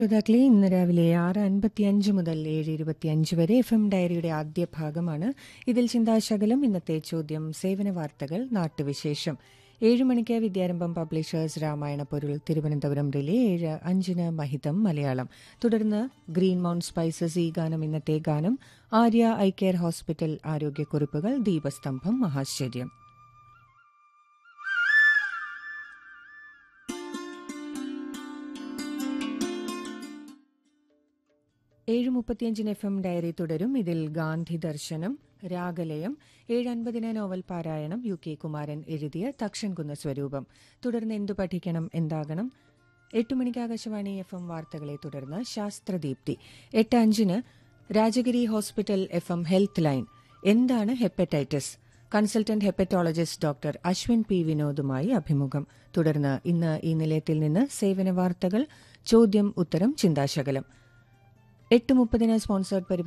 ശ്രോതാക്കളെ ഇന്ന് രാവിലെ ആറ് അൻപത്തിയഞ്ച് മുതൽ ഏഴ് ഇരുപത്തിയഞ്ച് വരെ എഫ് എം ഡയറിയുടെ ആദ്യ ഭാഗമാണ് ഇതിൽ ചിന്താശകലം ഇന്നത്തെ ചോദ്യം സേവന വാർത്തകൾ നാട്ടുവിശേഷം ഏഴ് മണിക്ക് വിദ്യാരംഭം പബ്ലിഷേഴ്സ് രാമായണ പൊരുൾ തിരുവനന്തപുരം റിലേ ഏഴ് അഞ്ചിന് മഹിതം മലയാളം തുടർന്ന് ഗ്രീൻ മൗണ്ട് സ്പൈസസ് ഈ ഗാനം ഇന്നത്തെ ഗാനം ആര്യ ഐ കെയർ ഹോസ്പിറ്റൽ ആരോഗ്യക്കുറിപ്പുകൾ ദീപസ്തംഭം മഹാശ്ചര്യം ഏഴ് മുപ്പത്തിയഞ്ചിന് എഫ് എം ഡയറി തുടരും ഇതിൽ ഗാന്ധി ദർശനം രാഗലയം ഏഴ് അൻപതിന് നോവൽ പാരായണം യു കെ കുമാരൻ എഴുതിയ തക്ഷൻകുന്ന സ്വരൂപം തുടർന്ന് എന്തു പഠിക്കണം എന്താകണം എട്ട് മണിക്ക് ആകാശവാണി എഫ് എം വാർത്തകളെ തുടർന്ന് ശാസ്ത്രദീപ്തി എട്ട് അഞ്ചിന് Rajagiri hospital F M health line എന്താണ് hepatitis consultant hepatologist doctor Ashwin P വിനോദുമായി അഭിമുഖം തുടർന്ന് ഇന്ന് ഈ നിലയത്തിൽ നിന്ന് സേവന വാർത്തകൾ ചോദ്യം ഉത്തരം ചിന്താശകലം എട്ട് മുപ്പതിന് സ്പോൺസേർഡ് പരിപാടി